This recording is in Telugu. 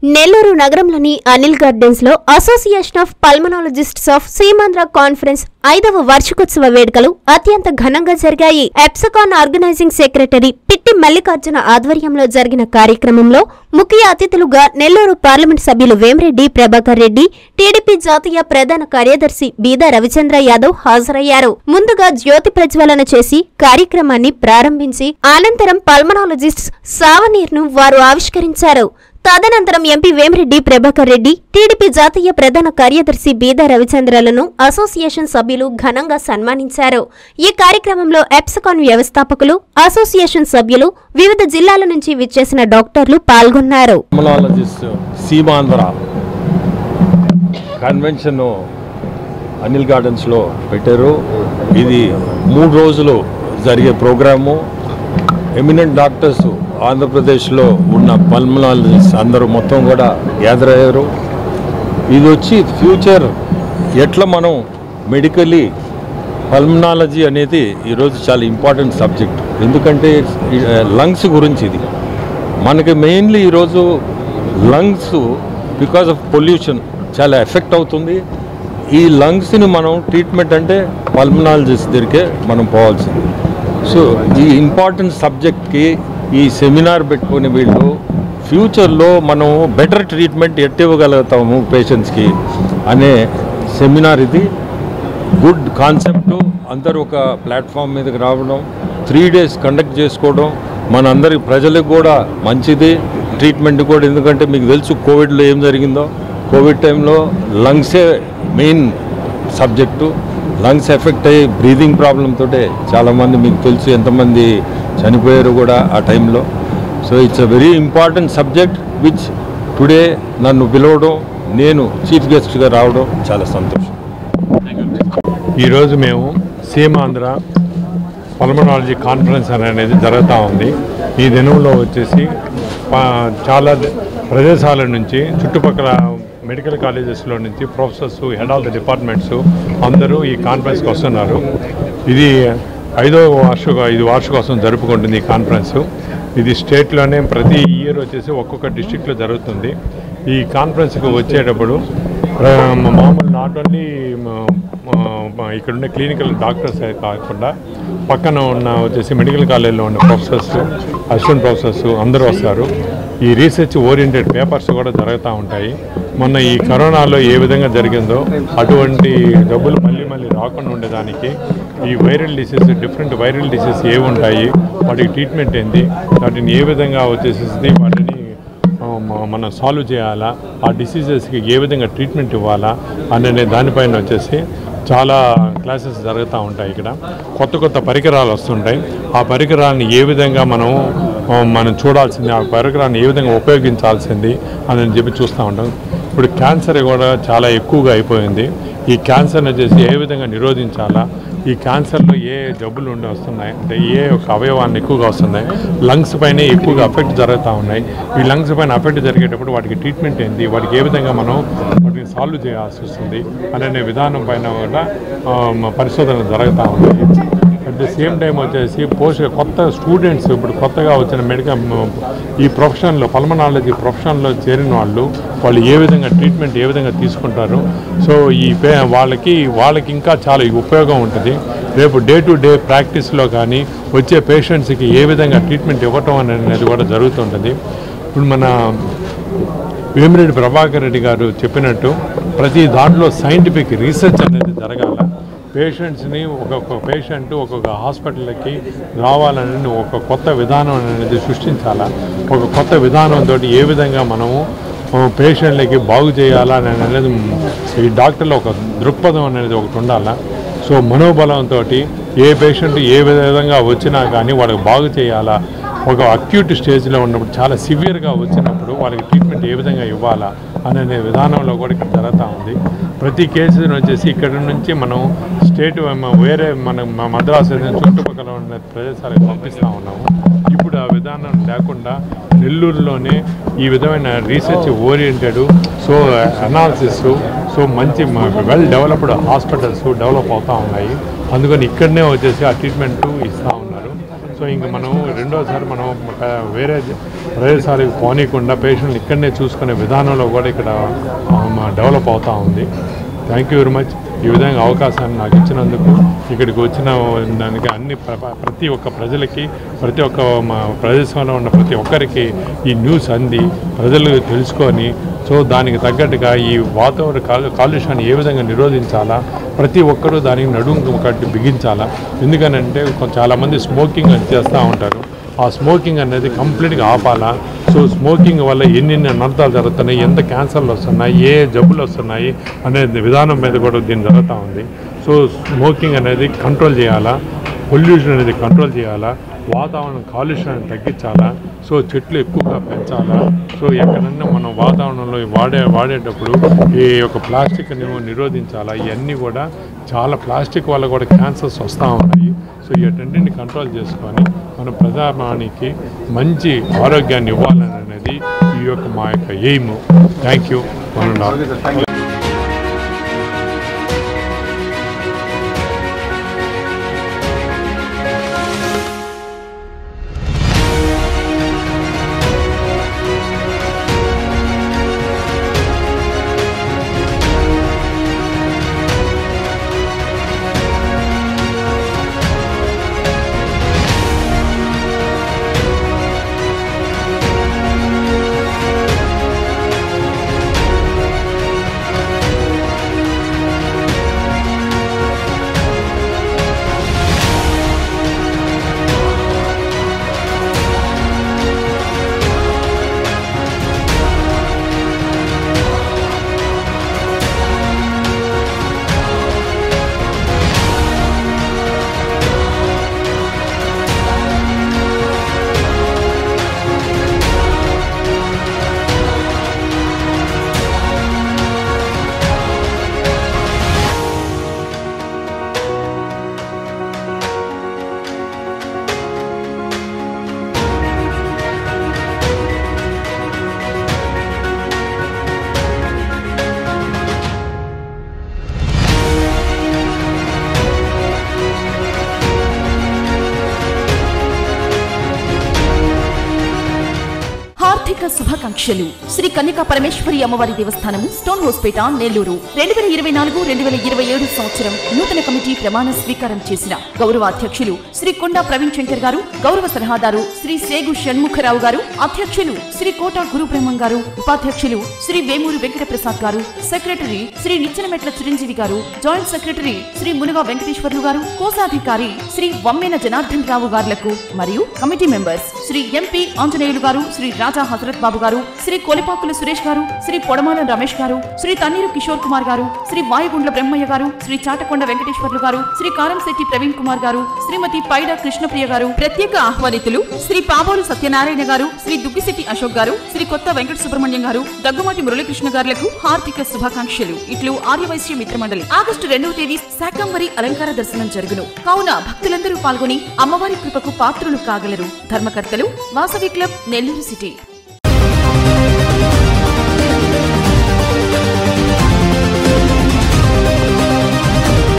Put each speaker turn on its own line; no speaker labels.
నెల్లూరు నగరంలోని అనిల్ గార్డెన్స్ లో association of pulmonologists of Seemandhra conference ఐదవ వార్షికోత్సవ వేడుకలు అత్యంత ఘనంగా జరిగాయి ఎప్సకాన్ ఆర్గనైజింగ్ సెక్రటరీ పిట్టి మల్లికార్జున ఆధ్వర్యంలో జరిగిన కార్యక్రమంలో ముఖ్య అతిథులుగా నెల్లూరు పార్లమెంట్ సభ్యులు వేమిరెడ్డి ప్రభాకర్ రెడ్డి టీడీపీ జాతీయ ప్రధాన కార్యదర్శి బీదా రవిచంద్ర యాదవ్ హాజరయ్యారు ముందుగా జ్యోతి ప్రజ్వలన చేసి కార్యక్రమాన్ని ప్రారంభించి అనంతరం పల్మనాలజిస్ట్స్ సావనీర్ను వారు ఆవిష్కరించారు తదనంతరం ఎంపీ వేమిరెడ్డి ప్రభాకర్ రెడ్డి టీడీపీ జాతీయ ప్రధాన కార్యదర్శి బీదా రవిచంద్రలను అసోసియేషన్ సభ్యులు ఘనంగా సన్మానించారు ఈ కార్యక్రమంలో ఎప్సకాన్ వ్యవస్థాపకులు అసోసియేషన్ సభ్యులు వివిధ జిల్లాల నుంచి విచ్చేసిన డాక్టర్లు పాల్గొన్నారు
పల్మనాలజిస్ట్ సీమాంధ్ర కన్వెన్షన్ అనిల్ గార్డెన్స్లో పెట్టారు ఇది మూడు రోజులు జరిగే ప్రోగ్రాము ఎమినెంట్ డాక్టర్స్ ఆంధ్రప్రదేశ్లో ఉన్న పల్మనాలజిస్ట్ అందరూ మొత్తం కూడా గ్యాదర్ అయ్యారు ఇది వచ్చి ఫ్యూచర్ ఎట్లా మనం మెడికలీ పల్మనాలజీ అనేది ఈరోజు చాలా ఇంపార్టెంట్ సబ్జెక్ట్ ఎందుకంటే లంగ్స్ గురించి ఇది మనకి మెయిన్లీ ఈరోజు లంగ్స్ బికాస్ ఆఫ్ పొల్యూషన్ చాలా ఎఫెక్ట్ అవుతుంది ఈ లంగ్స్ని మనం ట్రీట్మెంట్ అంటే పల్మనాలజిస్ట్ దగ్గరికే మనం పోవాల్సింది సో ఈ ఇంపార్టెంట్ సబ్జెక్ట్కి ఈ సెమినార్ పెట్టుకుని వీళ్ళు ఫ్యూచర్లో మనం బెటర్ ట్రీట్మెంట్ ఎట్ ఇవ్వగలుగుతాము పేషెంట్స్కి అనే సెమినార్ ఇది గుడ్ కాన్సెప్ట్ అందరూ ఒక ప్లాట్ఫామ్ మీదకి రావడం త్రీ డేస్ కండక్ట్ చేసుకోవడం మన అందరి ప్రజలకు కూడా మంచిది ట్రీట్మెంట్ కూడా ఎందుకంటే మీకు తెలుసు కోవిడ్లో ఏం జరిగిందో కోవిడ్ టైంలో లంగ్సే మెయిన్ సబ్జెక్టు లంగ్స్ ఎఫెక్ట్ అయ్యి బ్రీదింగ్ ప్రాబ్లంతో చాలామంది మీకు తెలుసు ఎంతమంది చనిపోయారు కూడా ఆ టైంలో so it's uh very important subject which today నన్ను పిలవడం నేను చీఫ్ గెస్ట్గా రావడం చాలా సంతోషం
ఈరోజు మేము సీమాంధ్ర పల్మనాలజీ కాన్ఫరెన్స్ అనేది జరుగుతూ ఉంది ఈ దినంలో వచ్చేసి పా- చాలా ప్రదేశాల నుంచి చుట్టుపక్కల మెడికల్ కాలేజెస్లో నుంచి professors head of the departments అందరూ ఈ కాన్ఫరెన్స్కి వస్తున్నారు ఇది ఐదో వార్షిక ఐదు వార్షికోత్సవం జరుపుకుంటుంది ఈ కాన్ఫరెన్స్ ఇది స్టేట్లోనే ప్రతి ఇయర్ వచ్చేసి ఒక్కొక్క డిస్టిక్లో జరుగుతుంది ఈ కాన్ఫరెన్స్కి వచ్చేటప్పుడు ప్ర- మామూలు నాట్ ఓన్లీ ఇక్కడ ఉండే క్లినికల్ డాక్టర్స్ కాకుండా పక్కన ఉన్న వచ్చేసి మెడికల్ కాలేజీలో ఉన్న ప్రొఫెసర్స్ అసిస్టెంట్ ప్రొఫెసర్స్ అందరూ వస్తారు ఈ రీసెర్చ్ ఓరియంటెడ్ పేపర్స్ కూడా జరుగుతూ ఉంటాయి మొన్న ఈ కరోనాలో ఏ విధంగా జరిగిందో అటువంటి జబ్బులు మళ్ళీ మళ్ళీ రాకుండా ఉండేదానికి ఈ viral disease different viral disease ఏవి ఉంటాయి వాటికి ట్రీట్మెంట్ ఏంది వాటిని ఏ విధంగా వచ్చేసేసి వాటిని ఆ, మ- మనం సాల్వ్ చేయాలా ఆ డిసీజెస్కి ఏ విధంగా ట్రీట్మెంట్ ఇవ్వాలా అనే దానిపైన వచ్చేసి చాలా క్లాసెస్ జరుగుతూ ఉంటాయి ఇక్కడ కొత్త కొత్త పరికరాలు వస్తుంటాయి ఆ పరికరాలను ఏ విధంగా మనం ఆ, మనం చూడాల్సింది ఆ పరికరాన్ని ఏ విధంగా ఉపయోగించాల్సింది అని చెప్పి చూస్తూ ఉంటాం ఇప్పుడు క్యాన్సర్ కూడా చాలా ఎక్కువగా అయిపోయింది ఈ క్యాన్సర్ని వచ్చేసి ఏ విధంగా నిరోధించాలా ఈ క్యాన్సర్లో ఏ జబ్బులు ఉండి వస్తున్నాయి అంటే ఏ ఒక అవయవాన్ని ఎక్కువగా వస్తున్నాయి లంగ్స్ పైన ఎక్కువగా అఫెక్ట్ జరుగుతూ ఉన్నాయి ఈ లంగ్స్ పైన అఫెక్ట్ జరిగేటప్పుడు వాటికి ట్రీట్మెంట్ ఏంటి వాటికి ఏ విధంగా మనం వాటిని సాల్వ్ చేయాల్సి వస్తుంది అనే విధానం పైన కూడా ఆ, మ- పరిశోధనలు జరుగుతూ ఉన్నాయి అట్ ది సేమ్ టైం వచ్చేసి పోస్ట్ కొత్త స్టూడెంట్స్ ఇప్పుడు కొత్తగా వచ్చిన మెడికల్ ఈ ప్రొఫెషన్లో పల్మనాలజీ ప్రొఫెషన్లో చేరిన వాళ్ళు వాళ్ళు ఏ విధంగా ట్రీట్మెంట్ ఏ విధంగా తీసుకుంటారు సో ఈ పే వాళ్ళకి వాళ్ళకి ఇంకా చాలా ఉపయోగం ఉంటుంది రేపు డే టు డే ప్రాక్టీస్లో కానీ వచ్చే పేషెంట్స్కి ఏ విధంగా ట్రీట్మెంట్ ఇవ్వటం అనేది కూడా జరుగుతుంటుంది ఇప్పుడు మన వేమిరెడ్డి ప్రభాకర్ రెడ్డి గారు చెప్పినట్టు ప్రతి దాంట్లో సైంటిఫిక్ రీసెర్చ్ అనేది జరగాల పేషెంట్స్ని ఒక్కొక్క పేషెంట్ ఒక్కొక్క హాస్పిటల్కి రావాలని ఒక కొత్త విధానం అనేది సృష్టించాలా ఒక కొత్త విధానంతో ఏ విధంగా మనము ఆ, పేషెంట్లకి బాగు చేయాలా అని అనేది ఈ డాక్టర్లో ఒక దృక్పథం అనేది ఒకటి ఉండాలా సో మనోబలంతో ఏ పేషెంట్ ఏ విధంగా వచ్చినా కానీ వాళ్ళకి బాగు చేయాలా ఒక అక్యూట్ స్టేజ్లో ఉన్నప్పుడు చాలా సివియర్గా వచ్చినప్పుడు వాళ్ళకి ట్రీట్మెంట్ ఏ విధంగా ఇవ్వాలా అనే విధానంలో కూడా ఇక్కడ జరుగుతూ ఉంది ప్రతి కేసును వచ్చేసి ఇక్కడ నుంచి మనం స్టేట్ వేరే మన మా మద్రాసు చుట్టుపక్కల ఉన్న ప్రదేశాలకు పంపిస్తూ ఉన్నాము ఇప్పుడు ఆ విధానం లేకుండా నెల్లూరులోనే ఈ విధమైన research oriented so analysis so మంచి వెల్ డెవలప్డ్ హాస్పిటల్స్ డెవలప్ అవుతూ ఉన్నాయి అందుకని ఇక్కడనే వచ్చేసి ఆ ట్రీట్మెంట్ ఇస్తూ ఉన్నారు సో సో ఇంక మనం రెండోసారి మనం ఒక వేరే ప్రదేశాలకు పోనీయకుండా పేషెంట్లు ఇక్కడనే చూసుకునే విధానంలో కూడా ఇక్కడ డెవలప్ అవుతూ ఉంది థ్యాంక్ యూ వెరీ మచ్ ఈ విధంగా అవకాశాన్ని నాకు ఇచ్చినందుకు ఇక్కడికి వచ్చిన దానికి అన్ని ప్ర- ప్ర- ప్రతి ఒక్క ప్రజలకి ప్రతి ఒక్క మా ప్రదేశంలో ఉన్న ప్రతి ఒక్కరికి ఈ న్యూస్ అంది ప్రజలు తెలుసుకొని సో దానికి తగ్గట్టుగా ఈ వాతావరణ కాలు కాలుష్యాన్ని ఏ విధంగా నిరోధించాలా ప్రతి ఒక్కరూ దానికి నడుము కట్టి బిగించాలా ఎందుకనంటే కొ- చాలామంది స్మోకింగ్ అని చేస్తూ ఉంటారు ఆ స్మోకింగ్ అనేది కంప్లీట్గా ఆపాలా సో స్మోకింగ్ వల్ల ఎన్నెన్ని అనర్థాలు జరుగుతున్నాయి ఎంత క్యాన్సర్లు వస్తున్నాయి ఏ జబ్బులు వస్తున్నాయి అనే విధానం మీద కూడా దీన్ని జరుగుతూ ఉంది సో స్మోకింగ్ అనేది కంట్రోల్ చేయాలా పొల్యూషన్ అనేది కంట్రోల్ చేయాలా వాతావరణం కాలుష్యాన్ని తగ్గించాలా సో చెట్లు ఎక్కువగా పెంచాలా సో ఎక్కడన్నా మనం వాతావరణంలో వాడే వాడేటప్పుడు ఈ యొక్క ప్లాస్టిక్ని నిరోధించాలా ఇవన్నీ కూడా చాలా ప్లాస్టిక్ వల్ల కూడా క్యాన్సర్స్ వస్తూ ఉన్నాయి సో వీటన్నింటిని కంట్రోల్ చేసుకొని మన ప్రజామానికి మంచి ఆరోగ్యాన్ని ఇవ్వాలని అనేది ఈ యొక్క మా యొక్క ఎయిమ్ థ్యాంక్ యూ మనం
హార్దిక శుభాకాంక్షలు శ్రీ కన్యకా పరమేశ్వరి అమ్మవారి దేవస్థానము స్టోన్ హోస్పేట నెల్లూరు రెండు వేల ఇరవై నాలుగు రెండు వేల ఇరవై ఏడు సంవత్సరం నూతన కమిటీ ప్రమాణ స్వీకారం చేసిన గౌరవ అధ్యక్షులు శ్రీ కొండా ప్రవీణ్ శంకర్ గారు గౌరవ సలహాదారు శ్రీ సేగు షణ్ముఖరావు గారు అధ్యక్షులు శ్రీ కోట గురు బ్రహ్మం గారు ఉపాధ్యక్షులు శ్రీ వేమూరు వెంకట ప్రసాద్ గారు secretary Shri Nichenametla Chiranjeevi garu joint secretary Shri Munuga Venkateswarlu garu కోశాధికారి శ్రీ వమ్మెన జనార్దన్ రావు గారులకు మరియు committee members Shri MP Anjaneyulu garu Shri రాజా హజరత్ బాబు గారు శ్రీ కొలిపాకుల సురేష్ గారు శ్రీ పొడమాల రమేష్ గారు శ్రీ తన్నీరు కిషోర్ కుమార్ గారు శ్రీ వాయుగుండ్ల బ్రహ్మయ్య గారు శ్రీ చాటకొండ వెంకటేశ్వర్లు గారు శ్రీ కారంశెట్టి ప్రవీణ్ కుమార్ గారు శ్రీమతి పైడ కృష్ణప్రియ గారు ప్రత్యేక ఆహ్వానితులు శ్రీ పాబోలు సత్యనారాయణ గారు శ్రీ దుగ్గిశెట్టి అశోక్ గారు శ్రీ కొత్త వెంకట సుబ్రహ్మణ్యం గారు దగ్గుమాటి మురళీకృష్ణ గారులకు హార్దిక శుభాకాంక్షలు ఇట్లు ఆర్యవైశ్య మిత్ర మండలి ఆగస్టు రెండవ తేదీ శాకంబరి అలంకార దర్శనం జరుగును కావున భక్తులందరూ పాల్గొని అమ్మవారి కృపకు పాత్రులు కాగలరు ధర్మకర్తలు వాసవి క్లబ్ నెల్లూరు సిటీ